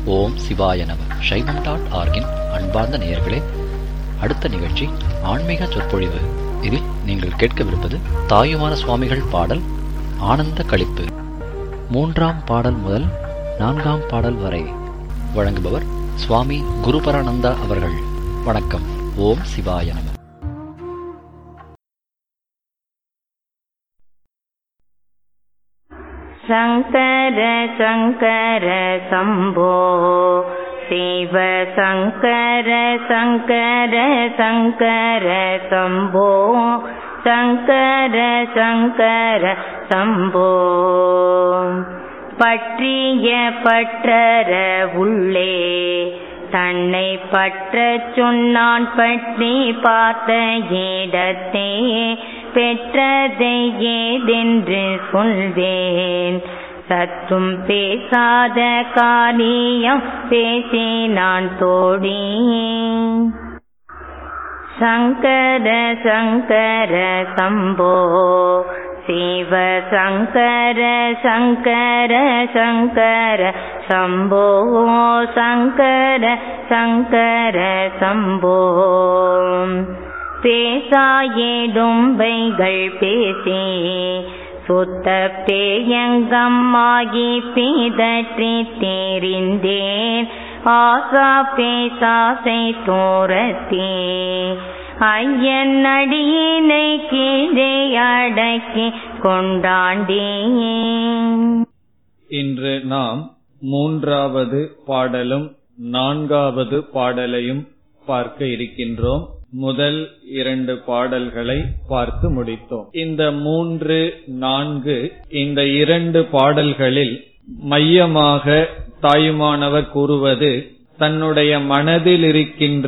ஓம் சிவாய நம சைவம் டாட் ஆர்கின் அன்பார்ந்த நேயர்களே அடுத்த நிகழ்ச்சி ஆன்மீக சொற்பொழிவு இதில் நீங்கள் கேட்கவிருப்பது தாயுமான சுவாமிகள் பாடல் ஆனந்த களிப்பு மூன்றாம் பாடல் முதல் நான்காம் பாடல் வரை வழங்குபவர் சுவாமி குருபரானந்தா அவர்கள் வணக்கம் ஓம் சிவாய நம शङ्कर शङ्कर शम्भो शिव शङ्कर शङ्कर शङ्कर शम्भो शङ्कर शङ्कर शम्भो பற்றிய பற்றற உள்ளே தன்னை பற்றச் சொன்னான் பற்றி பார்த்த இடத்தே பெற்றதை ஏதென்று சொல்வேன் சற்றும் பேசாத காரியம் பேசினான் தோழி சங்கர சங்கர சம்போ சிவ சங்கர சங்கர சங்கர சம்போ சங்கர சங்கர சம்போ பேசாயிடும்பைகள் பேசி சுத்த பேயங்கம்மாகி பிதற்றி தெரிந்தேன் ஆசா பேசாசை தோரத்தே ஐயன் அடியினை கீழே அடக்கி கொண்டாண்டே இன்று நாம் மூன்றாவது பாடலும் நான்காவது பாடலையும் பார்க்க இருக்கின்றோம் முதல் இரண்டு பாடல்களை பார்த்து முடித்தோம் இந்த மூன்று நான்கு இந்த இரண்டு பாடல்களில் மையமாக தாயுமானவர் கூறுவது தன்னுடைய மனதில் இருக்கின்ற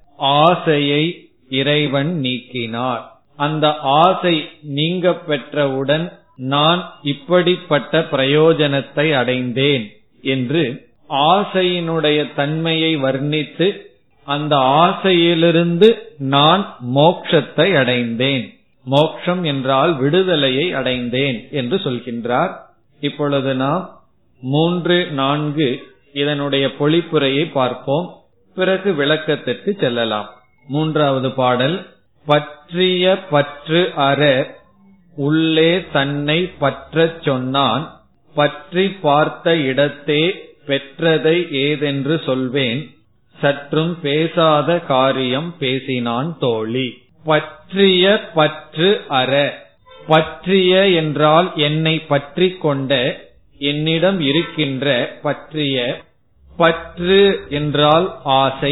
ஆசையை இறைவன் நீக்கினார் அந்த ஆசை நீங்க பெற்றவுடன் நான் இப்படிப்பட்ட பிரயோஜனத்தை அடைந்தேன் என்று ஆசையினுடைய தன்மையை வர்ணித்து அந்த ஆசையிலிருந்து நான் மோக்ஷத்தை அடைந்தேன் மோக்ஷம் என்றால் விடுதலையை அடைந்தேன் என்று சொல்கின்றார் இப்பொழுது நாம் மூன்று நான்கு இதனுடைய பொழிப்புரையை பார்ப்போம் பிறகு விளக்கத்திற்கு செல்லலாம் மூன்றாவது பாடல் பற்றிய பற்று அற உள்ளே தன்னை பற்றச் சொன்னான் பற்றி பார்த்த இடத்தே பெற்றதை ஏதென்று சொல்வேன் சற்றும் பேசாத காரியம் பேசினான் தோழி பற்றிய பற்று அற பற்றிய என்றால் என்னை பற்றி கொண்ட என்னிடம் இருக்கின்ற பற்றிய பற்று என்றால் ஆசை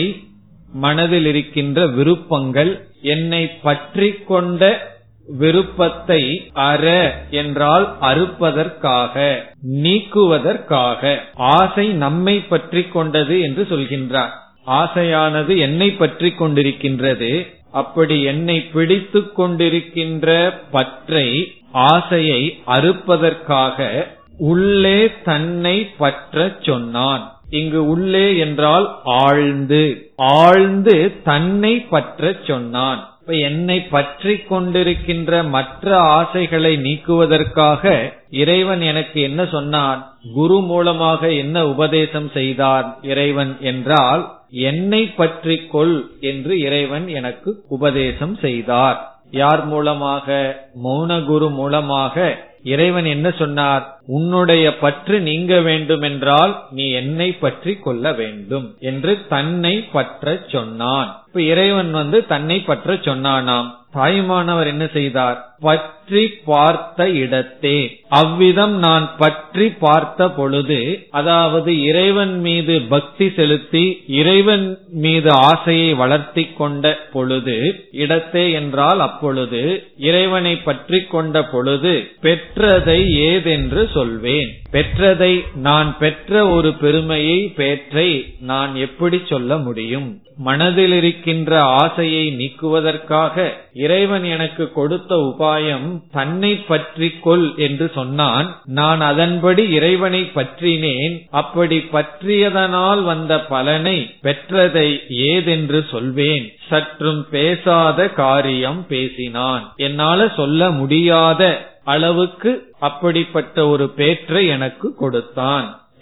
மனதில் இருக்கின்ற விருப்பங்கள் என்னை பற்றி கொண்ட விருப்பத்தை அற என்றால் அறுப்பதற்காக நீக்குவதற்காக ஆசை நம்மை பற்றி கொண்டது என்று சொல்கின்றார் ஆசையானது என்னை பற்றி கொண்டிருக்கின்றது அப்படி என்னை பிடித்து கொண்டிருக்கின்ற பற்றை ஆசையை அறுப்பதற்காக உள்ளே தன்னை பற்ற சொன்னான் இங்கு உள்ளே என்றால் ஆழ்ந்து ஆழ்ந்து தன்னை பற்ற சொன்னான் இப்ப என்னை பற்றி கொண்டிருக்கின்ற மற்ற ஆசைகளை நீக்குவதற்காக இறைவன் எனக்கு என்ன சொன்னான் குரு மூலமாக என்ன உபதேசம் செய்தார் இறைவன் என்றால் என்னை பற்றி கொள் என்று இறைவன் எனக்கு உபதேசம் செய்தார் யார் மூலமாக மௌன குரு மூலமாக இறைவன் என்ன சொன்னார் உன்னுடைய பற்று நீங்க வேண்டுமென்றால் நீ என்னை பற்றி கொள்ள வேண்டும் என்று தன்னை பற்ற சொன்னான் இப்ப இறைவன் வந்து தன்னை பற்ற சொன்னானாம் தாயுமானவர் என்ன செய்தார் பற்றி பார்த்த இடத்தே அவ்விதம் நான் பற்றி பார்த்த பொழுது அதாவது இறைவன் மீது பக்தி செலுத்தி இறைவன் மீது ஆசையை வளர்த்தி கொண்ட பொழுது இடத்தே என்றால் அப்பொழுது இறைவனை பற்றி கொண்ட பொழுது பெற்றதை ஏதென்று சொல்வேன் பெற்றதை நான் பெற்ற ஒரு பெருமையை பேற்றை நான் எப்படி சொல்ல முடியும் மனதில் இருக்கின்ற ஆசையை நீக்குவதற்காக இறைவன் எனக்கு கொடுத்த உபாயம் தன்னை பற்றி கொள் என்று சொன்னான் நான் அதன்படி இறைவனை பற்றினேன் அப்படி பற்றியதனால் வந்த பலனை பெற்றதை ஏதென்று சொல்வேன் சற்றும் பேசாத காரியம் பேசினான் என்னால சொல்ல முடியாத அளவுக்கு அப்படிப்பட்ட ஒரு பேற்றை எனக்கு கொடுத்தான்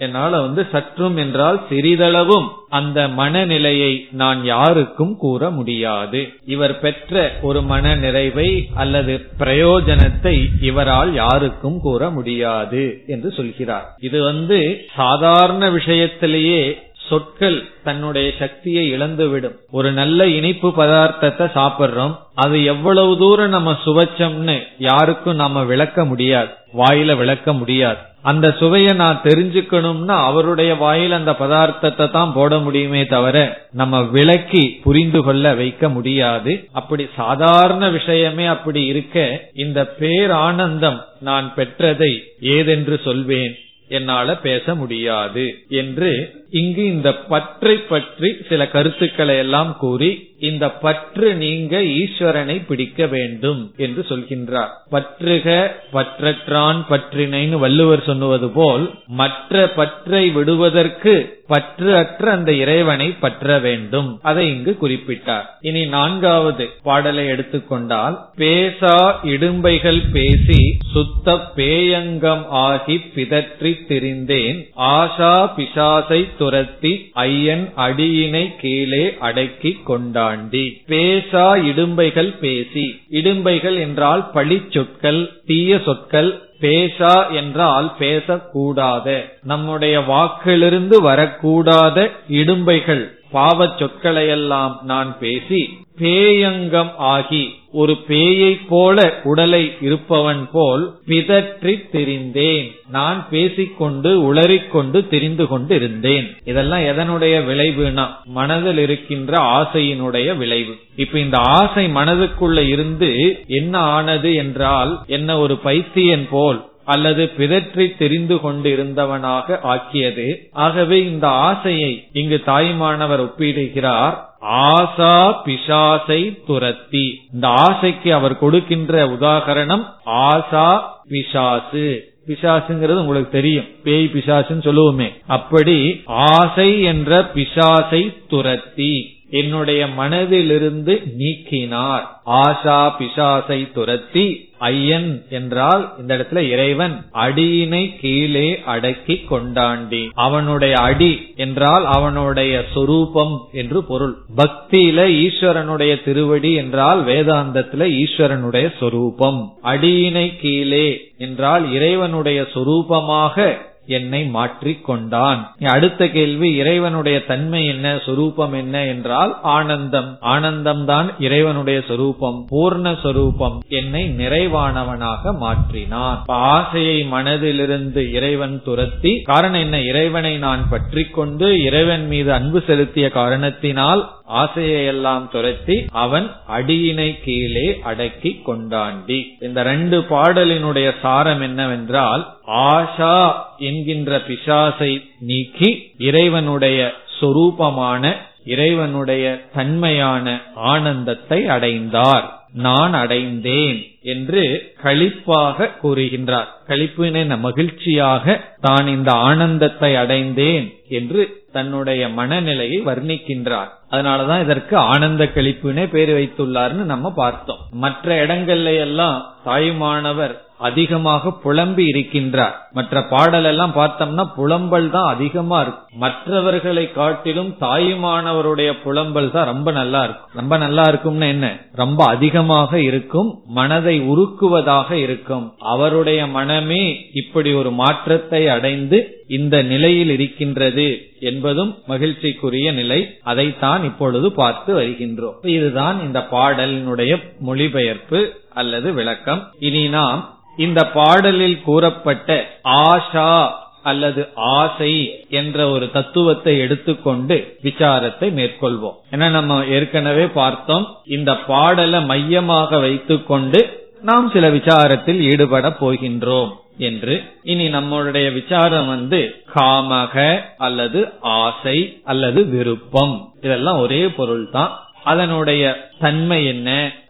என்னால வந்து சற்றும் என்றால் சிறிதளவும் அந்த மனநிலையை நான் யாருக்கும் கூற முடியாது இவர் பெற்ற ஒரு மன நிறைவை அல்லது பிரயோஜனத்தை இவரால் யாருக்கும் கூற முடியாது என்று சொல்கிறார் இது வந்து சாதாரண விஷயத்திலேயே சொற்கள் தன்னுடைய சக்தியை இழந்துவிடும் ஒரு நல்ல இனிப்பு பதார்த்தத்தை சாப்பிடுறோம் அது எவ்வளவு தூரம் நம்ம சுவைச்சோம்னு யாருக்கும் நாம விளக்க முடியாது வாயில விளக்க முடியாது அந்த சுவையை நான் தெரிஞ்சுக்கணும்னா அவருடைய வாயில் அந்த பதார்த்தத்தை தான் போட முடியுமே தவிர நம்ம விளக்கி புரிந்து கொள்ள வைக்க முடியாது அப்படி சாதாரண விஷயமே அப்படி இருக்க இந்த பேரானந்தம் நான் பெற்றதை ஏதென்று சொல்வேன் என்னால பேச முடியாது என்று இங்கு இந்த பற்றை பற்றி சில கருத்துக்களை எல்லாம் கூறி இந்த பற்று நீங்க ஈஸ்வரனை பிடிக்க வேண்டும் என்று சொல்கின்றார் பற்றுக பற்றற்றான் பற்றினைன்னு வள்ளுவர் சொன்னுவது போல் மற்ற பற்றை விடுவதற்கு பற்று அற்ற அந்த இறைவனை பற்ற வேண்டும் அதை இங்கு குறிப்பிட்டார் இனி நான்காவது பாடலை எடுத்துக்கொண்டால் பேசா இடும்பைகள் பேசி சுத்த பேயங்கம் ஆகி பிதற்றி திரிந்தேன் ஆஷா பிசாசை துரத்தி ஐயன் அடியினை கீழே அடக்கி கொண்டாண்டி பேசா இடும்பைகள் பேசி இடும்பைகள் என்றால் பழிச்சொற்கள் தீய சொற்கள் பேசா என்றால் பேசக்கூடாத நம்முடைய வாக்கிலிருந்து வரக்கூடாத இடும்பைகள் பாவச் சொற்களையெல்லாம் நான் பேசி பேயங்கம் ஆகி ஒரு பேயைப் போல உடலை இருப்பவன் போல் பிதற்றி திரிந்தேன் நான் பேசிக்கொண்டு உளறிக்கொண்டு திரிந்து கொண்டு இருந்தேன் இதெல்லாம் எதனுடைய விளைவுனா மனதில் இருக்கின்ற ஆசையினுடைய விளைவு இப்ப இந்த ஆசை மனதுக்குள்ள இருந்து என்ன ஆனது என்றால் என்ன ஒரு பைத்தியன் போல் அல்லது பிதற்றி தெரிந்து கொண்டு இருந்தவனாக ஆக்கியது ஆகவே இந்த ஆசையை இங்கு தாய்மானவர் ஒப்பிடுகிறார் ஆசா பிசாசை துரத்தி இந்த ஆசைக்கு அவர் கொடுக்கின்ற உதாகரணம் ஆசா பிசாசு பிசாசுங்கிறது உங்களுக்கு தெரியும் பேய் பிசாசுன்னு சொல்லுவோமே அப்படி ஆசை என்ற பிசாசை துரத்தி என்னுடைய மனதிலிருந்து நீக்கினார் ஆஷா பிசாசை துரத்தி ஐயன் என்றால் இந்த இடத்துல இறைவன் அடியினை கீழே அடக்கி கொண்டாண்டி அவனுடைய அடி என்றால் அவனுடைய சொரூபம் என்று பொருள் பக்தியில ஈஸ்வரனுடைய திருவடி என்றால் வேதாந்தத்துல ஈஸ்வரனுடைய சொரூபம் அடியினை கீழே என்றால் இறைவனுடைய சொரூபமாக என்னை மாற்றிக் கொண்டான் அடுத்த கேள்வி இறைவனுடைய தன்மை என்ன சொரூபம் என்ன என்றால் ஆனந்தம் ஆனந்தம் தான் இறைவனுடைய சொரூபம் பூர்ண சொரூபம் என்னை நிறைவானவனாக மாற்றினான் ஆசையை மனதிலிருந்து இறைவன் துரத்தி காரணம் என்ன இறைவனை நான் பற்றி கொண்டு இறைவன் மீது அன்பு செலுத்திய காரணத்தினால் ஆசையை எல்லாம் துரத்தி அவன் அடியினை கீழே அடக்கி கொண்டாண்டி இந்த ரெண்டு பாடலினுடைய சாரம் என்னவென்றால் ஆஷா என்கின்ற பிசாசை நீக்கி இறைவனுடைய சொரூபமான இறைவனுடைய தன்மையான ஆனந்தத்தை அடைந்தார் நான் அடைந்தேன் என்று களிப்பாக கூறுகின்றார் களிப்பின மகிழ்ச்சியாக தான் இந்த ஆனந்தத்தை அடைந்தேன் என்று தன்னுடைய மனநிலையை வர்ணிக்கின்றார் அதனாலதான் இதற்கு ஆனந்த கழிப்புனே பேர் வைத்துள்ளார்னு நம்ம பார்த்தோம் மற்ற இடங்கள்ல எல்லாம் தாயுமானவர் அதிகமாக புலம்பி இருக்கின்றார் மற்ற பாடல் எல்லாம் பார்த்தோம்னா புலம்பல் தான் அதிகமா இருக்கும் மற்றவர்களை காட்டிலும் தாயுமானவருடைய புலம்பல் தான் ரொம்ப நல்லா இருக்கும் ரொம்ப நல்லா இருக்கும்னு என்ன ரொம்ப அதிகமாக இருக்கும் மனதை உருக்குவதாக இருக்கும் அவருடைய மனமே இப்படி ஒரு மாற்றத்தை அடைந்து இந்த நிலையில் இருக்கின்றது என்பதும் மகிழ்ச்சிக்குரிய நிலை அதைத்தான் இப்பொழுது பார்த்து வருகின்றோம் இதுதான் இந்த பாடலினுடைய மொழிபெயர்ப்பு அல்லது விளக்கம் இனி நாம் இந்த பாடலில் கூறப்பட்ட ஆஷா அல்லது ஆசை என்ற ஒரு தத்துவத்தை எடுத்துக்கொண்டு விசாரத்தை மேற்கொள்வோம் ஏன்னா நம்ம ஏற்கனவே பார்த்தோம் இந்த பாடலை மையமாக வைத்துக்கொண்டு நாம் சில விசாரத்தில் ஈடுபட போகின்றோம் என்று இனி நம்மளுடைய விசாரம் வந்து காமக அல்லது ஆசை அல்லது விருப்பம் இதெல்லாம் ஒரே பொருள் தான் அதனுடைய தன்மை என்ன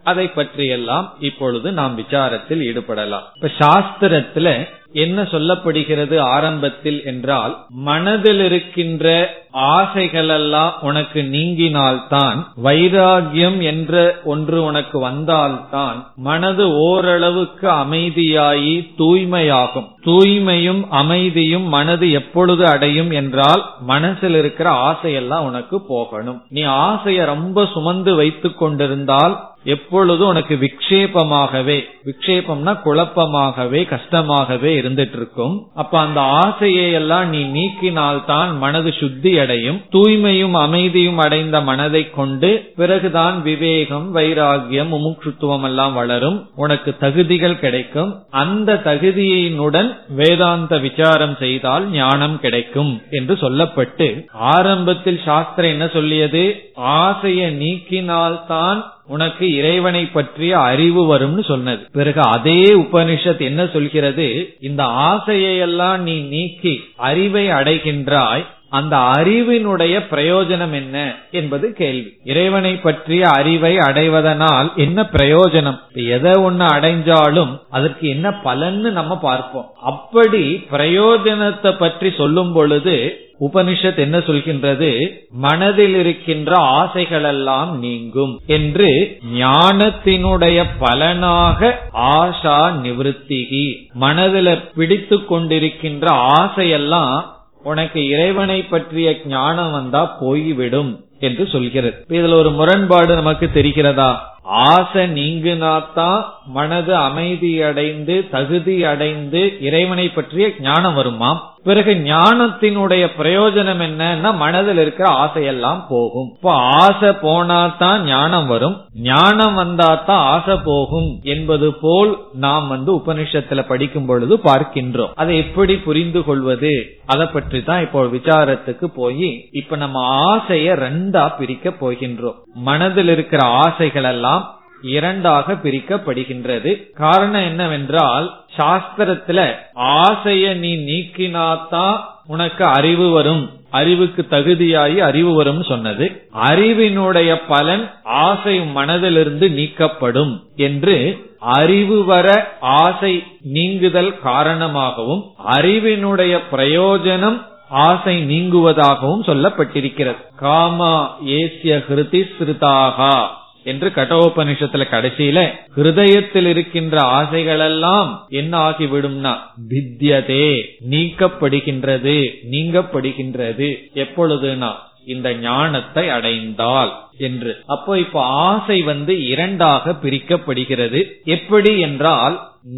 அதை பற்றியெல்லாம் இப்பொழுது நாம் விசாரத்தில் ஈடுபடலாம் இப்ப சாஸ்திரத்துல என்ன சொல்லப்படுகிறது ஆரம்பத்தில் என்றால் மனதில் இருக்கின்ற ஆசைகளெல்லாம் உனக்கு நீங்கினால்தான் வைராகியம் என்ற ஒன்று உனக்கு வந்தால்தான் மனது ஓரளவுக்கு அமைதியாகி தூய்மையாகும் தூய்மையும் அமைதியும் மனது எப்பொழுது அடையும் என்றால் மனசில் இருக்கிற ஆசையெல்லாம் உனக்கு போகணும் நீ ஆசைய ரொம்ப சுமந்து வைத்துக் கொண்டிருந்தால் எப்பொழுதும் உனக்கு விக்ஷேபமாகவே விக்ஷேபம்னா குழப்பமாகவே கஷ்டமாகவே இருந்துட்டு இருக்கும் அப்ப அந்த ஆசையை எல்லாம் நீ நீக்கினால்தான் மனது சுத்தி அடையும் தூய்மையும் அமைதியும் அடைந்த மனதை கொண்டு பிறகுதான் விவேகம் வைராகியம் முமுட்சுத்துவம் எல்லாம் வளரும் உனக்கு தகுதிகள் கிடைக்கும் அந்த தகுதியினுடன் வேதாந்த விசாரம் செய்தால் ஞானம் கிடைக்கும் என்று சொல்லப்பட்டு ஆரம்பத்தில் சாஸ்திரம் என்ன சொல்லியது ஆசையை நீக்கினால்தான் உனக்கு இறைவனை பற்றிய அறிவு வரும்னு சொன்னது பிறகு அதே உபனிஷத் என்ன சொல்கிறது இந்த ஆசையெல்லாம் நீ நீக்கி அறிவை அடைகின்றாய் அந்த அறிவினுடைய பிரயோஜனம் என்ன என்பது கேள்வி இறைவனை பற்றிய அறிவை அடைவதனால் என்ன பிரயோஜனம் எதை ஒண்ணு அடைஞ்சாலும் அதற்கு என்ன பலன்னு நம்ம பார்ப்போம் அப்படி பிரயோஜனத்தை பற்றி சொல்லும் பொழுது உபனிஷத் என்ன சொல்கின்றது மனதில் இருக்கின்ற ஆசைகளெல்லாம் நீங்கும் என்று ஞானத்தினுடைய பலனாக ஆஷா நிவிருத்திகி மனதில பிடித்து கொண்டிருக்கின்ற ஆசையெல்லாம் உனக்கு இறைவனை பற்றிய ஞானம் வந்தா போய்விடும் என்று சொல்கிறது இதுல ஒரு முரண்பாடு நமக்கு தெரிகிறதா ஆசை நீங்கினாத்தான் மனது அமைதி அடைந்து தகுதி அடைந்து இறைவனை பற்றிய ஞானம் வருமாம் பிறகு ஞானத்தினுடைய பிரயோஜனம் என்னன்னா மனதில் இருக்கிற ஆசையெல்லாம் போகும் இப்போ ஆசை போனாதான் ஞானம் வரும் ஞானம் வந்தாதான் ஆசை போகும் என்பது போல் நாம் வந்து உபனிஷத்துல படிக்கும் பொழுது பார்க்கின்றோம் அதை எப்படி புரிந்து கொள்வது அதை பற்றி தான் இப்போ விசாரத்துக்கு போய் இப்ப நம்ம ஆசைய ரெண்டா பிரிக்க போகின்றோம் மனதில் இருக்கிற ஆசைகள் எல்லாம் இரண்டாக பிரிக்கப்படுகின்றது காரணம் என்னவென்றால் சாஸ்திரத்துல ஆசைய நீ நீக்கினாத்தான் உனக்கு அறிவு வரும் அறிவுக்கு தகுதியாகி அறிவு வரும் சொன்னது அறிவினுடைய பலன் ஆசை மனதிலிருந்து நீக்கப்படும் என்று அறிவு வர ஆசை நீங்குதல் காரணமாகவும் அறிவினுடைய பிரயோஜனம் ஆசை நீங்குவதாகவும் சொல்லப்பட்டிருக்கிறது காமா ஏசிய ஹிருதி ஸ்ருதாகா என்று கடோபனிஷத்துல கடைசியில ஹிருதயத்தில் இருக்கின்ற ஆசைகளெல்லாம் என்ன ஆகிவிடும்னா வித்யதே நீக்கப்படுகின்றது நீங்கப்படுகின்றது எப்பொழுதுனா இந்த ஞானத்தை அடைந்தால் என்று அப்போ இப்ப ஆசை வந்து இரண்டாக பிரிக்கப்படுகிறது எப்படி என்றால்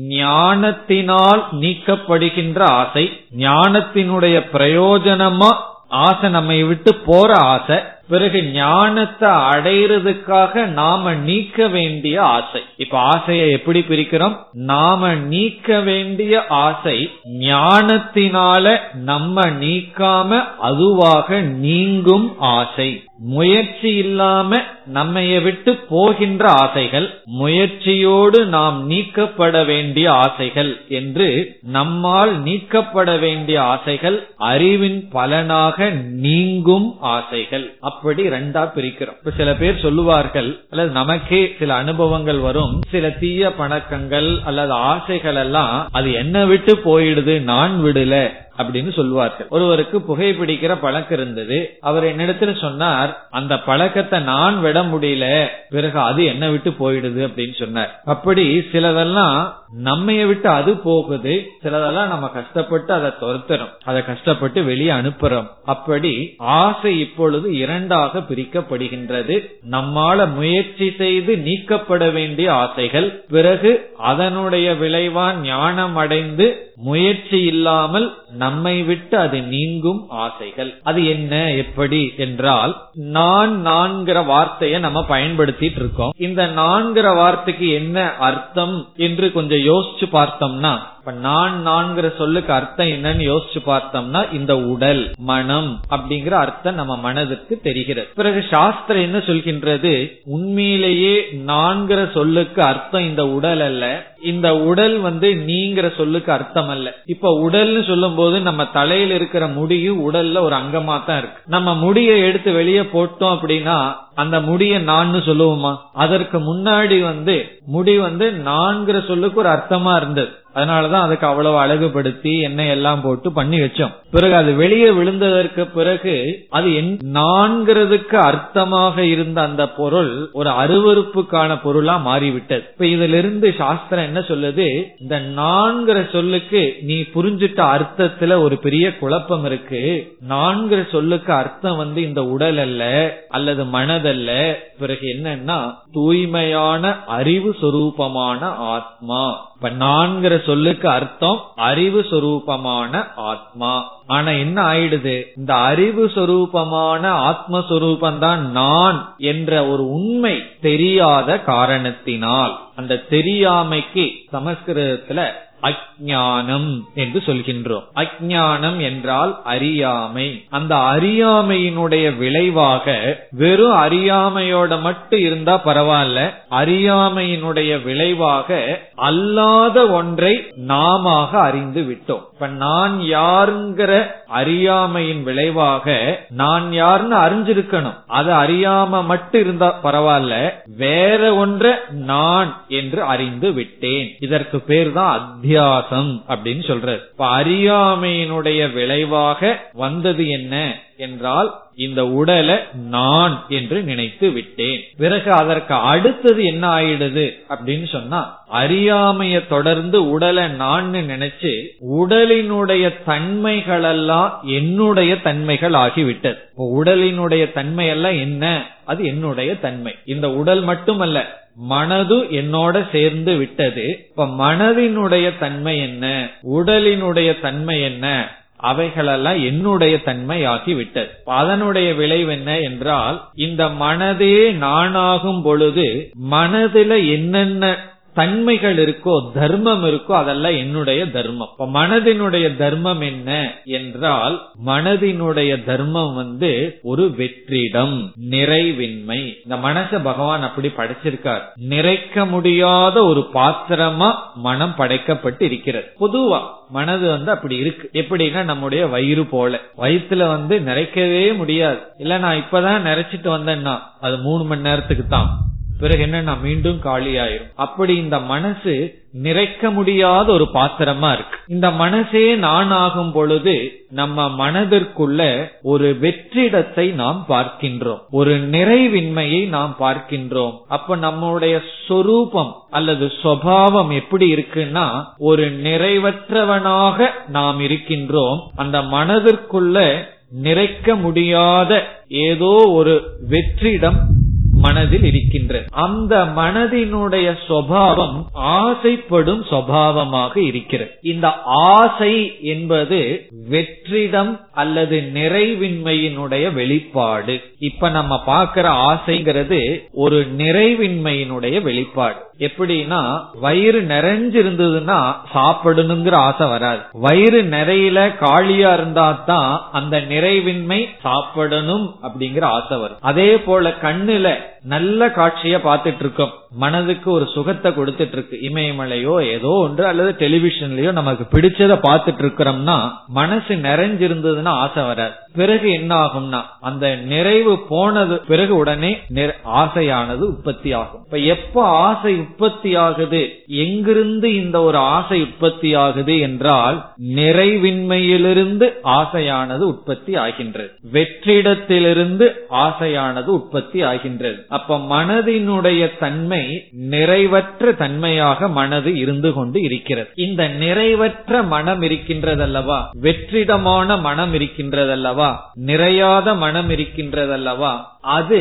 ஞானத்தினால் நீக்கப்படுகின்ற ஆசை ஞானத்தினுடைய பிரயோஜனமா ஆசை நம்மை விட்டு போற ஆசை பிறகு ஞானத்தை அடையிறதுக்காக நாம நீக்க வேண்டிய ஆசை இப்ப ஆசையை எப்படி பிரிக்கிறோம் நாம நீக்க வேண்டிய ஆசை ஞானத்தினால நம்ம நீக்காம அதுவாக நீங்கும் ஆசை முயற்சி இல்லாம நம்மைய விட்டு போகின்ற ஆசைகள் முயற்சியோடு நாம் நீக்கப்பட வேண்டிய ஆசைகள் என்று நம்மால் நீக்கப்பட வேண்டிய ஆசைகள் அறிவின் பலனாக நீங்கும் ஆசைகள் அப்படி ரெண்டா பிரிக்கிறோம் இப்ப சில பேர் சொல்லுவார்கள் அல்லது நமக்கே சில அனுபவங்கள் வரும் சில தீய பணக்கங்கள் அல்லது ஆசைகள் எல்லாம் அது என்ன விட்டு போயிடுது நான் விடல அப்படின்னு சொல்லுவார்கள் ஒருவருக்கு புகைப்பிடிக்கிற பழக்கம் இருந்தது அவர் என்னிடத்துல சொன்னார் அந்த பழக்கத்தை நான் விட முடியல பிறகு அது என்ன விட்டு போயிடுது அப்படின்னு சொன்னார் அப்படி சிலதெல்லாம் நம்மைய விட்டு அது போகுது சிலதெல்லாம் நம்ம கஷ்டப்பட்டு அதை துரத்துறோம் அதை கஷ்டப்பட்டு வெளியே அனுப்புறோம் அப்படி ஆசை இப்பொழுது இரண்டாக பிரிக்கப்படுகின்றது நம்மால முயற்சி செய்து நீக்கப்பட வேண்டிய ஆசைகள் பிறகு அதனுடைய விளைவா ஞானம் அடைந்து முயற்சி இல்லாமல் நம்மை விட்டு அது நீங்கும் ஆசைகள் அது என்ன எப்படி என்றால் நான் நான்கிற வார்த்தையை நம்ம பயன்படுத்திட்டு இருக்கோம் இந்த நான்கிற வார்த்தைக்கு என்ன அர்த்தம் என்று கொஞ்சம் யோசிச்சு பார்த்தோம்னா இப்ப நான் நான்கிற சொல்லுக்கு அர்த்தம் என்னன்னு யோசிச்சு பார்த்தோம்னா இந்த உடல் மனம் அப்படிங்கிற அர்த்தம் நம்ம மனதுக்கு தெரிகிறது பிறகு சாஸ்திரம் என்ன சொல்கின்றது உண்மையிலேயே நான்கிற சொல்லுக்கு அர்த்தம் இந்த உடல் அல்ல இந்த உடல் வந்து நீங்கிற சொல்லுக்கு அர்த்தம் அல்ல இப்ப உடல்னு சொல்லும் போது நம்ம தலையில இருக்கிற முடியும் உடல்ல ஒரு அங்கமா தான் இருக்கு நம்ம முடியை எடுத்து வெளியே போட்டோம் அப்படின்னா அந்த முடிய நான்னு சொல்லுவோமா அதற்கு முன்னாடி வந்து முடி வந்து நான்கிற சொல்லுக்கு ஒரு அர்த்தமா இருந்தது அதனாலதான் அதுக்கு அவ்வளவு அழகுபடுத்தி எண்ணெய் எல்லாம் போட்டு பண்ணி வச்சோம் பிறகு அது வெளியே விழுந்ததற்கு பிறகு அது நான்கிறதுக்கு அர்த்தமாக இருந்த அந்த பொருள் ஒரு அருவறுப்புக்கான பொருளா மாறிவிட்டது இப்ப இதுல இருந்து சாஸ்திரம் என்ன சொல்லுது இந்த நான்கிற சொல்லுக்கு நீ புரிஞ்சிட்ட அர்த்தத்துல ஒரு பெரிய குழப்பம் இருக்கு நான்கிற சொல்லுக்கு அர்த்தம் வந்து இந்த உடல் அல்ல அல்லது மனதல்ல பிறகு என்னன்னா தூய்மையான அறிவு சொரூபமான ஆத்மா இப்ப நான்கிற சொல்லுக்கு அர்த்தம் அறிவு சொரூபமான ஆத்மா ஆனா என்ன ஆயிடுது இந்த அறிவு சொரூபமான ஆத்மஸ்வரூபம் தான் நான் என்ற ஒரு உண்மை தெரியாத காரணத்தினால் அந்த தெரியாமைக்கு சமஸ்கிருதத்துல அஜானம் என்று சொல்கின்றோம் அஜானம் என்றால் அறியாமை அந்த அறியாமையினுடைய விளைவாக வெறும் அறியாமையோட மட்டும் இருந்தா பரவாயில்ல அறியாமையினுடைய விளைவாக அல்லாத ஒன்றை நாம அறிந்து விட்டோம் இப்ப நான் யாருங்கிற அறியாமையின் விளைவாக நான் யாருன்னு அறிஞ்சிருக்கணும் அது அறியாம மட்டும் இருந்தா பரவாயில்ல வேற ஒன்றை நான் என்று அறிந்து விட்டேன் இதற்கு பேர் தான் அத்தியாசம் அப்படின்னு சொல்றது இப்ப அறியாமையினுடைய விளைவாக வந்தது என்ன என்றால் இந்த உடலை நான் என்று நினைத்து விட்டேன் பிறகு அதற்கு அடுத்தது என்ன ஆயிடுது அப்படின்னு சொன்னா அறியாமைய தொடர்ந்து உடலை நான் நினைச்சு உடலினுடைய தன்மைகளெல்லாம் என்னுடைய தன்மைகள் ஆகிவிட்டது உடலினுடைய தன்மை எல்லாம் என்ன அது என்னுடைய தன்மை இந்த உடல் மட்டுமல்ல மனது என்னோட சேர்ந்து விட்டது இப்ப மனதினுடைய தன்மை என்ன உடலினுடைய தன்மை என்ன அவைகளெல்லாம் என்னுடைய தன்மை ஆகிவிட்டது அதனுடைய விளைவு என்ன என்றால் இந்த மனதே நானாகும் பொழுது மனதில என்னென்ன தன்மைகள் இருக்கோ தர்மம் இருக்கோ அதெல்லாம் என்னுடைய தர்மம் இப்ப மனதினுடைய தர்மம் என்ன என்றால் மனதினுடைய தர்மம் வந்து ஒரு வெற்றிடம் நிறைவின்மை இந்த மனச பகவான் அப்படி படைச்சிருக்கார் நிறைக்க முடியாத ஒரு பாத்திரமா மனம் படைக்கப்பட்டு இருக்கிறது பொதுவா மனது வந்து அப்படி இருக்கு எப்படின்னா நம்முடைய வயிறு போல வயிற்றுல வந்து நிறைக்கவே முடியாது இல்ல நான் இப்பதான் நிறைச்சிட்டு வந்தேன்னா அது மூணு மணி நேரத்துக்கு தான் பிறகு என்னன்னா மீண்டும் காலி ஆயிரும் அப்படி இந்த மனசு நிறைக்க முடியாத ஒரு பாத்திரமா இருக்கு இந்த மனசே நான் ஆகும் பொழுது நம்ம மனதிற்குள்ள ஒரு வெற்றிடத்தை நாம் பார்க்கின்றோம் ஒரு நிறைவின்மையை நாம் பார்க்கின்றோம் அப்ப நம்முடைய சொரூபம் அல்லது சுவாவம் எப்படி இருக்குன்னா ஒரு நிறைவற்றவனாக நாம் இருக்கின்றோம் அந்த மனதிற்குள்ள நிறைக்க முடியாத ஏதோ ஒரு வெற்றிடம் மனதில் இருக்கின்றது அந்த மனதினுடைய சுவாவம் ஆசைப்படும் சுவாவமாக இருக்கிறது இந்த ஆசை என்பது வெற்றிடம் அல்லது நிறைவின்மையினுடைய வெளிப்பாடு இப்ப நம்ம பாக்குற ஆசைங்கிறது ஒரு நிறைவின்மையினுடைய வெளிப்பாடு எப்படின்னா வயிறு நிறைஞ்சிருந்ததுன்னா சாப்பிடணுங்கிற ஆசை வராது வயிறு நிறையில காலியா இருந்தா தான் அந்த நிறைவின்மை சாப்பிடணும் அப்படிங்கிற ஆசை வரும் அதே போல கண்ணுல நல்ல காட்சிய பார்த்துட்டு இருக்கோம் மனதுக்கு ஒரு சுகத்தை கொடுத்துட்டு இருக்கு இமயமலையோ ஏதோ ஒன்று அல்லது டெலிவிஷன்லயோ நமக்கு பிடிச்சத பார்த்துட்டு இருக்கிறோம்னா மனசு நிறைஞ்சிருந்ததுன்னா ஆசை வராது பிறகு என்ன ஆகும்னா அந்த நிறைவு போனது பிறகு உடனே ஆசையானது உற்பத்தி ஆகும் இப்ப எப்ப ஆசை உற்பத்தி ஆகுது எங்கிருந்து இந்த ஒரு ஆசை உற்பத்தி ஆகுது என்றால் நிறைவின்மையிலிருந்து ஆசையானது உற்பத்தி ஆகின்றது வெற்றிடத்திலிருந்து ஆசையானது உற்பத்தி ஆகின்றது அப்ப மனதினுடைய தன்மை நிறைவற்ற தன்மையாக மனது இருந்து கொண்டு இருக்கிறது இந்த நிறைவற்ற மனம் இருக்கின்றதல்லவா வெற்றிடமான மனம் இருக்கின்றதல்லவா நிறையாத மனம் இருக்கின்றதல்லவா அது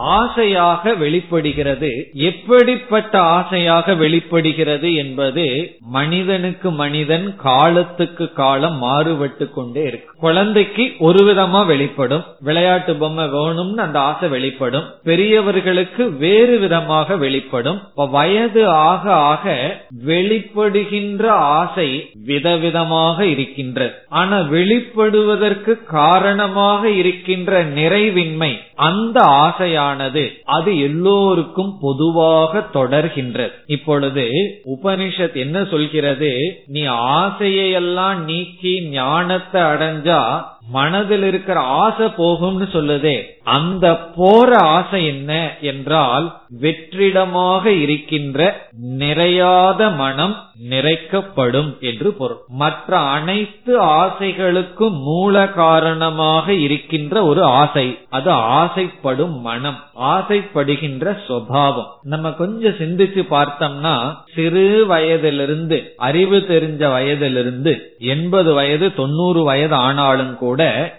ஆசையாக வெளிப்படுகிறது எப்படிப்பட்ட ஆசையாக வெளிப்படுகிறது என்பது மனிதனுக்கு மனிதன் காலத்துக்கு காலம் மாறுபட்டு கொண்டே இருக்கு குழந்தைக்கு ஒரு விதமா வெளிப்படும் விளையாட்டு பொம்மை வேணும்னு அந்த ஆசை வெளிப்படும் பெரியவர்களுக்கு வேறு விதமாக வெளிப்படும் வயது ஆக ஆக வெளிப்படுகின்ற ஆசை விதவிதமாக இருக்கின்றது ஆனா வெளிப்படுவதற்கு காரணமாக இருக்கின்ற நிறைவின்மை அந்த ஆசையானது அது எல்லோருக்கும் பொதுவாக தொடர்கின்றது இப்பொழுது உபனிஷத் என்ன சொல்கிறது நீ ஆசையெல்லாம் நீக்கி ஞானத்தை அடைஞ்சா மனதில் இருக்கிற ஆசை போகும்னு சொல்லுதே அந்த போற ஆசை என்ன என்றால் வெற்றிடமாக இருக்கின்ற நிறையாத மனம் நிறைக்கப்படும் என்று பொருள் மற்ற அனைத்து ஆசைகளுக்கும் மூல காரணமாக இருக்கின்ற ஒரு ஆசை அது ஆசைப்படும் மனம் ஆசைப்படுகின்ற சுவாவம் நம்ம கொஞ்சம் சிந்திச்சு பார்த்தோம்னா சிறு வயதிலிருந்து அறிவு தெரிஞ்ச வயதிலிருந்து எண்பது வயது தொண்ணூறு வயது ஆனாலும் கூட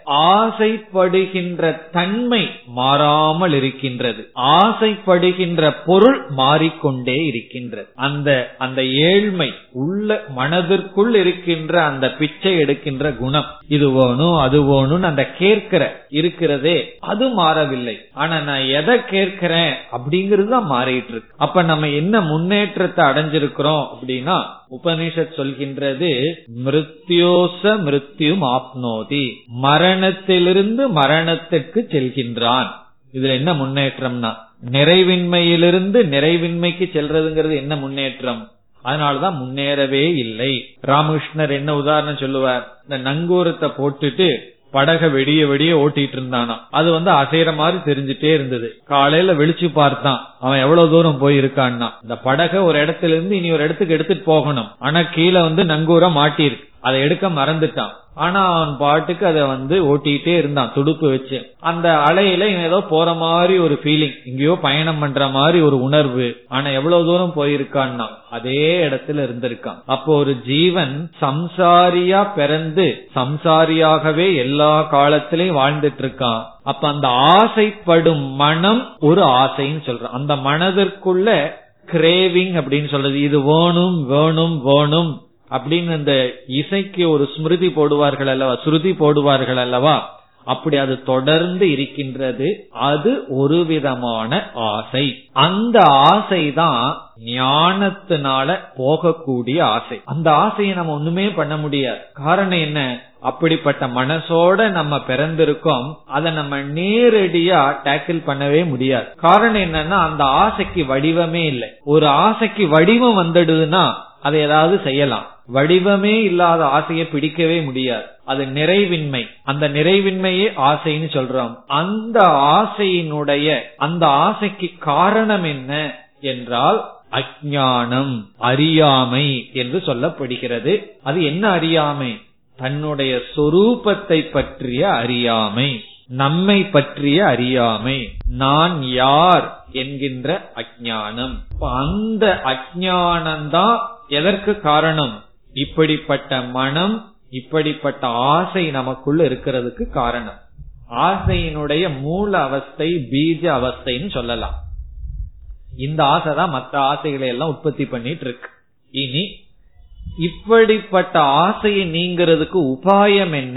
ஆசைப்படுகின்ற தன்மை மாறாமல் இருக்கின்றது ஆசைப்படுகின்ற பொருள் மாறிக்கொண்டே இருக்கின்றது அந்த அந்த ஏழ்மை உள்ள மனதிற்குள் இருக்கின்ற அந்த பிச்சை எடுக்கின்ற குணம் இது வேணும் அது வேணும்னு அந்த கேட்கிற இருக்கிறதே அது மாறவில்லை ஆனா நான் எதை கேட்கிறேன் அப்படிங்கிறது தான் மாறிட்டு இருக்கு அப்ப நம்ம என்ன முன்னேற்றத்தை அடைஞ்சிருக்கிறோம் அப்படின்னா உபனிஷத் சொல்கின்றது மிருத்யோச மிருத்யும் ஆப்னோதி மரணத்திலிருந்து மரணத்திற்கு செல்கின்றான் இதுல என்ன முன்னேற்றம்னா நிறைவின்மையிலிருந்து நிறைவின்மைக்கு செல்றதுங்கிறது என்ன முன்னேற்றம் அதனாலதான் முன்னேறவே இல்லை ராமகிருஷ்ணர் என்ன உதாரணம் சொல்லுவார் இந்த நங்கூரத்தை போட்டுட்டு படக வெடிய வெடிய ஓட்டிட்டு இருந்தானா அது வந்து அசைற மாதிரி தெரிஞ்சுட்டே இருந்தது காலையில வெளிச்சு பார்த்தான் அவன் எவ்வளவு தூரம் போயிருக்கான்னா இந்த படக ஒரு இடத்துல இருந்து இனி ஒரு இடத்துக்கு எடுத்துட்டு போகணும் ஆனா கீழே வந்து நங்கூரம் மாட்டிருக்கு அதை எடுக்க மறந்துட்டான் ஆனா அவன் பாட்டுக்கு அதை வந்து ஓட்டிட்டே இருந்தான் துடுப்பு வச்சு அந்த அலையில இவன் ஏதோ போற மாதிரி ஒரு ஃபீலிங் எங்கேயோ பயணம் பண்ற மாதிரி ஒரு உணர்வு ஆனா எவ்வளவு தூரம் போயிருக்கான்னா அதே இடத்துல இருந்திருக்கான் அப்போ ஒரு ஜீவன் சம்சாரியா பிறந்து சம்சாரியாகவே எல்லா காலத்திலையும் வாழ்ந்துட்டு இருக்கான் அப்ப அந்த ஆசைப்படும் மனம் ஒரு ஆசைன்னு சொல்றான் அந்த மனதிற்குள்ள கிரேவிங் அப்படின்னு சொல்றது இது வேணும் வேணும் வேணும் அப்படின்னு இந்த இசைக்கு ஒரு ஸ்மிருதி போடுவார்கள் அல்லவா ஸ்ருதி போடுவார்கள் அல்லவா அப்படி அது தொடர்ந்து இருக்கின்றது அது ஒரு விதமான ஆசை அந்த ஆசைதான் ஞானத்தினால போகக்கூடிய ஆசை அந்த ஆசையை நம்ம ஒண்ணுமே பண்ண முடியாது காரணம் என்ன அப்படிப்பட்ட மனசோட நம்ம பிறந்திருக்கோம் அதை நம்ம நேரடியா டேக்கிள் பண்ணவே முடியாது காரணம் என்னன்னா அந்த ஆசைக்கு வடிவமே இல்லை ஒரு ஆசைக்கு வடிவம் வந்துடுதுன்னா அதை ஏதாவது செய்யலாம் வடிவமே இல்லாத ஆசையை பிடிக்கவே முடியாது அது நிறைவின்மை அந்த நிறைவின்மையே ஆசைன்னு சொல்றோம் அந்த ஆசையினுடைய அந்த ஆசைக்கு காரணம் என்ன என்றால் அஜானம் அறியாமை என்று சொல்லப்படுகிறது அது என்ன அறியாமை தன்னுடைய சொரூபத்தை பற்றிய அறியாமை நம்மை பற்றிய அறியாமை நான் யார் என்கின்ற அஜானம் அந்த அஜானம்தான் எதற்கு காரணம் இப்படிப்பட்ட மனம் இப்படிப்பட்ட ஆசை நமக்குள்ள இருக்கிறதுக்கு காரணம் ஆசையினுடைய மூல அவஸ்தை பீஜ அவஸ்தைன்னு சொல்லலாம் இந்த ஆசை தான் மற்ற ஆசைகளை எல்லாம் உற்பத்தி பண்ணிட்டு இருக்கு இனி இப்படிப்பட்ட ஆசையை நீங்கிறதுக்கு உபாயம் என்ன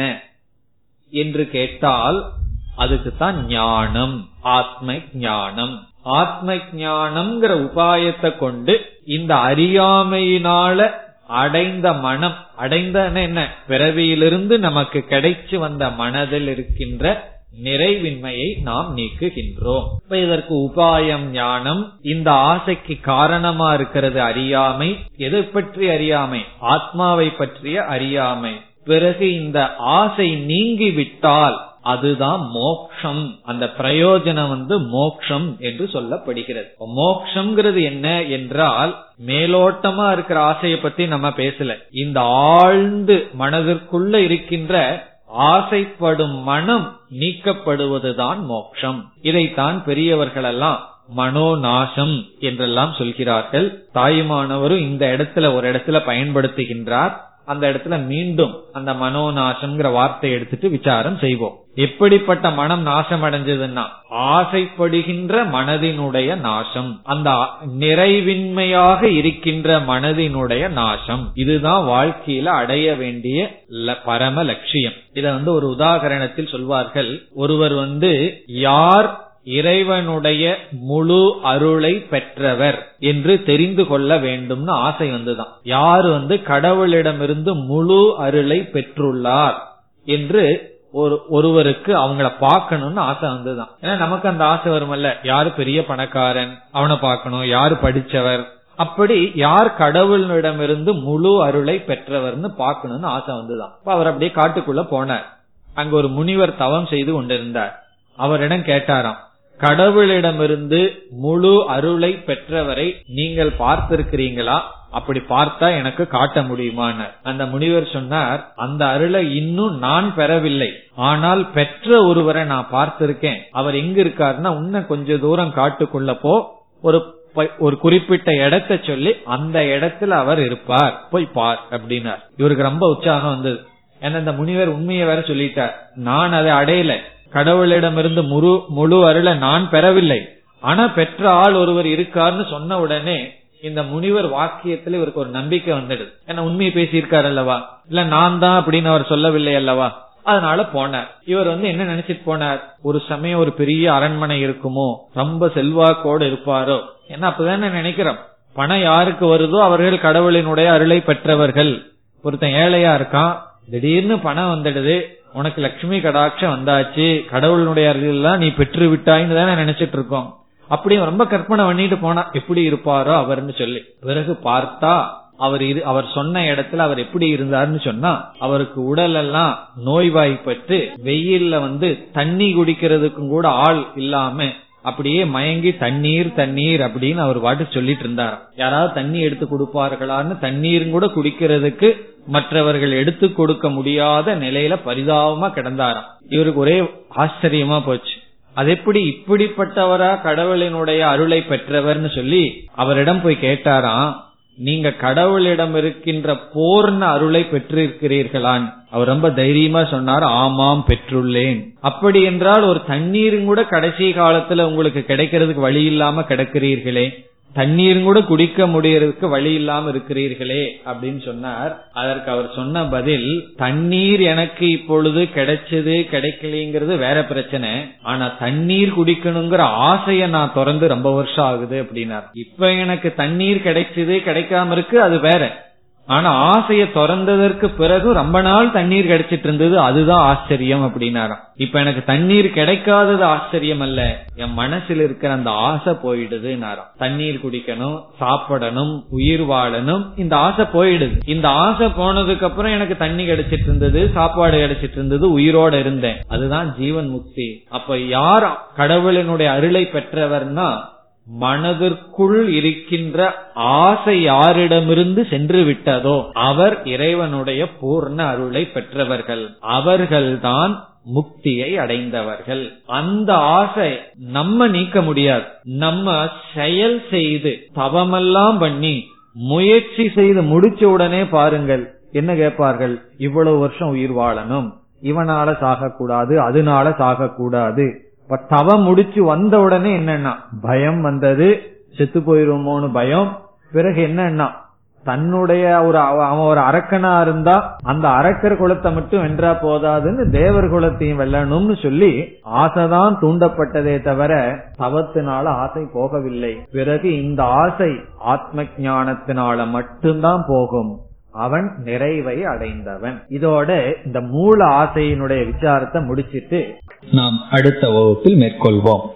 என்று கேட்டால் அதுக்கு தான் ஞானம் ஆத்ம ஞானம் ஆத்ம ஞானம்ங்கிற உபாயத்தை கொண்டு இந்த அறியாமையினால அடைந்த மனம் அடைந்த என்ன பிறவியிலிருந்து நமக்கு கிடைச்சு வந்த மனதில் இருக்கின்ற நிறைவின்மையை நாம் நீக்குகின்றோம் இப்ப இதற்கு உபாயம் ஞானம் இந்த ஆசைக்கு காரணமா இருக்கிறது அறியாமை எதை பற்றி அறியாமை ஆத்மாவை பற்றிய அறியாமை பிறகு இந்த ஆசை நீங்கிவிட்டால் அதுதான் மோக்ஷம் அந்த பிரயோஜனம் வந்து மோக்ஷம் என்று சொல்லப்படுகிறது மோக்ஷங்கிறது என்ன என்றால் மேலோட்டமா இருக்கிற ஆசையை பத்தி நம்ம பேசல இந்த ஆழ்ந்து மனதிற்குள்ள இருக்கின்ற ஆசைப்படும் மனம் நீக்கப்படுவதுதான் மோக்ஷம் இதைத்தான் பெரியவர்கள் எல்லாம் மனோநாசம் என்றெல்லாம் சொல்கிறார்கள் தாயுமானவரும் இந்த இடத்துல ஒரு இடத்துல பயன்படுத்துகின்றார் அந்த இடத்துல மீண்டும் அந்த மனோநாசம்ங்கிற வார்த்தை எடுத்துட்டு விசாரம் செய்வோம் எப்படிப்பட்ட மனம் நாசம் அடைஞ்சதுன்னா ஆசைப்படுகின்ற மனதினுடைய நாசம் அந்த நிறைவின்மையாக இருக்கின்ற மனதினுடைய நாசம் இதுதான் வாழ்க்கையில அடைய வேண்டிய பரம லட்சியம் இத வந்து ஒரு உதாகரணத்தில் சொல்வார்கள் ஒருவர் வந்து யார் இறைவனுடைய முழு அருளை பெற்றவர் என்று தெரிந்து கொள்ள வேண்டும்னு ஆசை வந்துதான் யார் வந்து கடவுளிடமிருந்து முழு அருளை பெற்றுள்ளார் என்று ஒரு ஒருவருக்கு அவங்கள பார்க்கணும்னு ஆசை வந்துதான் ஏன்னா நமக்கு அந்த ஆசை வருமல்ல யாரு பெரிய பணக்காரன் அவனை பார்க்கணும் யாரு படிச்சவர் அப்படி யார் கடவுளிடமிருந்து முழு அருளை பெற்றவர்னு பார்க்கணும்னு ஆசை வந்துதான் அப்ப அவர் அப்படியே காட்டுக்குள்ள போனார் அங்க ஒரு முனிவர் தவம் செய்து கொண்டிருந்தார் அவரிடம் கேட்டாராம் கடவுளிடமிருந்து முழு அருளை பெற்றவரை நீங்கள் பார்த்திருக்கிறீங்களா அப்படி பார்த்தா எனக்கு காட்ட முடியுமான்னு அந்த முனிவர் சொன்னார் அந்த அருளை இன்னும் நான் பெறவில்லை ஆனால் பெற்ற ஒருவரை நான் பார்த்திருக்கேன் அவர் எங்க இருக்காருன்னா இன்னும் கொஞ்ச தூரம் காட்டுக்குள்ள போ ஒரு ஒரு குறிப்பிட்ட இடத்தை சொல்லி அந்த இடத்துல அவர் இருப்பார் போய் பார் அப்படின்னார் இவருக்கு ரொம்ப உற்சாகம் வந்தது ஏன்னா இந்த முனிவர் உண்மையை வேற சொல்லிட்டார் நான் அதை அடையல கடவுளிடமிருந்து முழு முழு அருளை நான் பெறவில்லை ஆனா பெற்ற ஆள் ஒருவர் இருக்காருன்னு சொன்ன உடனே இந்த முனிவர் வாக்கியத்துல இவருக்கு ஒரு நம்பிக்கை வந்துடுது ஏன்னா உண்மையை பேசியிருக்காரு அல்லவா இல்ல நான் தான் அப்படின்னு அவர் சொல்லவில்லை அல்லவா அதனால போனார் இவர் வந்து என்ன நினைச்சிட்டு போனார் ஒரு சமயம் ஒரு பெரிய அரண்மனை இருக்குமோ ரொம்ப செல்வாக்கோடு இருப்பாரோ ஏன்னா அப்பதானே நினைக்கிறோம் பணம் யாருக்கு வருதோ அவர்கள் கடவுளினுடைய அருளை பெற்றவர்கள் ஒருத்தன் ஏழையா இருக்கான் திடீர்னு பணம் வந்துடுது உனக்கு லட்சுமி கடாட்சம் வந்தாச்சு கடவுளுடைய அருள் நீ பெற்று விட்டாயின்னு தானே நினைச்சிட்டு இருக்கோம் அப்படி ரொம்ப கற்பனை பண்ணிட்டு போனா எப்படி இருப்பாரோ அவர்னு சொல்லி பிறகு பார்த்தா அவர் இரு அவர் சொன்ன இடத்துல அவர் எப்படி இருந்தார்னு சொன்னா அவருக்கு உடல் எல்லாம் நோய்வாய்ப்பட்டு வெயில்ல வந்து தண்ணி குடிக்கிறதுக்கும் கூட ஆள் இல்லாம அப்படியே மயங்கி தண்ணீர் தண்ணீர் அப்படின்னு அவர் பாட்டு சொல்லிட்டு இருந்தார் யாராவது தண்ணி எடுத்து கொடுப்பார்களான்னு தண்ணீரும் கூட குடிக்கிறதுக்கு மற்றவர்கள் எடுத்து கொடுக்க முடியாத நிலையில பரிதாபமா கிடந்தாராம் இவருக்கு ஒரே ஆச்சரியமா போச்சு அது எப்படி இப்படிப்பட்டவரா கடவுளினுடைய அருளை பெற்றவர்னு சொல்லி அவரிடம் போய் கேட்டாராம் நீங்க கடவுளிடம் இருக்கின்ற பூர்ண அருளை பெற்றிருக்கிறீர்களான் அவர் ரொம்ப தைரியமா சொன்னார் ஆமாம் பெற்றுள்ளேன் அப்படி என்றால் ஒரு தண்ணீரும் கூட கடைசி காலத்துல உங்களுக்கு கிடைக்கிறதுக்கு வழி இல்லாம கிடக்கிறீர்களே தண்ணீரும் கூட குடிக்க முடியறதுக்கு வழி இல்லாம இருக்கிறீர்களே அப்படின்னு சொன்னார் அதற்கு அவர் சொன்ன பதில் தண்ணீர் எனக்கு இப்பொழுது கிடைச்சது கிடைக்கலைங்கிறது வேற பிரச்சனை ஆனா தண்ணீர் குடிக்கணுங்கிற ஆசைய நான் திறந்து ரொம்ப வருஷம் ஆகுது அப்படின்னார் இப்ப எனக்கு தண்ணீர் கிடைச்சது கிடைக்காம இருக்கு அது வேற ஆனா ஆசைய திறந்ததற்கு பிறகு ரொம்ப நாள் தண்ணீர் கிடைச்சிட்டு இருந்தது அதுதான் ஆச்சரியம் அப்படின்னாராம் இப்ப எனக்கு தண்ணீர் கிடைக்காதது ஆச்சரியம் அல்ல என் மனசில் இருக்கிற அந்த ஆசை போயிடுது தண்ணீர் குடிக்கணும் சாப்பிடணும் உயிர் வாழணும் இந்த ஆசை போயிடுது இந்த ஆசை போனதுக்கு அப்புறம் எனக்கு தண்ணி கிடைச்சிட்டு இருந்தது சாப்பாடு கிடைச்சிட்டு இருந்தது உயிரோட இருந்தேன் அதுதான் ஜீவன் முக்தி அப்ப யார் கடவுளினுடைய அருளை பெற்றவர்னா மனதிற்குள் இருக்கின்ற ஆசை யாரிடமிருந்து சென்று விட்டதோ அவர் இறைவனுடைய பூர்ண அருளை பெற்றவர்கள் அவர்கள்தான் முக்தியை அடைந்தவர்கள் அந்த ஆசை நம்ம நீக்க முடியாது நம்ம செயல் செய்து தவமெல்லாம் பண்ணி முயற்சி செய்து முடிச்ச உடனே பாருங்கள் என்ன கேட்பார்கள் இவ்வளவு வருஷம் உயிர் வாழணும் இவனால சாகக்கூடாது அதனால சாகக்கூடாது இப்ப தவம் முடிச்சு வந்த உடனே என்னன்னா பயம் வந்தது செத்து போயிருமோன்னு பயம் பிறகு என்னன்னா தன்னுடைய ஒரு அவன் ஒரு அரக்கனா இருந்தா அந்த அரக்கர் குலத்தை மட்டும் வென்றா போதாதுன்னு தேவர் குலத்தையும் வெல்லணும்னு சொல்லி ஆசைதான் தூண்டப்பட்டதே தவிர தவத்தினால ஆசை போகவில்லை பிறகு இந்த ஆசை ஆத்ம ஞானத்தினால மட்டும்தான் போகும் அவன் நிறைவை அடைந்தவன் இதோட இந்த மூல ஆசையினுடைய விசாரத்தை முடிச்சிட்டு நாம் அடுத்த வகுப்பில் மேற்கொள்வோம்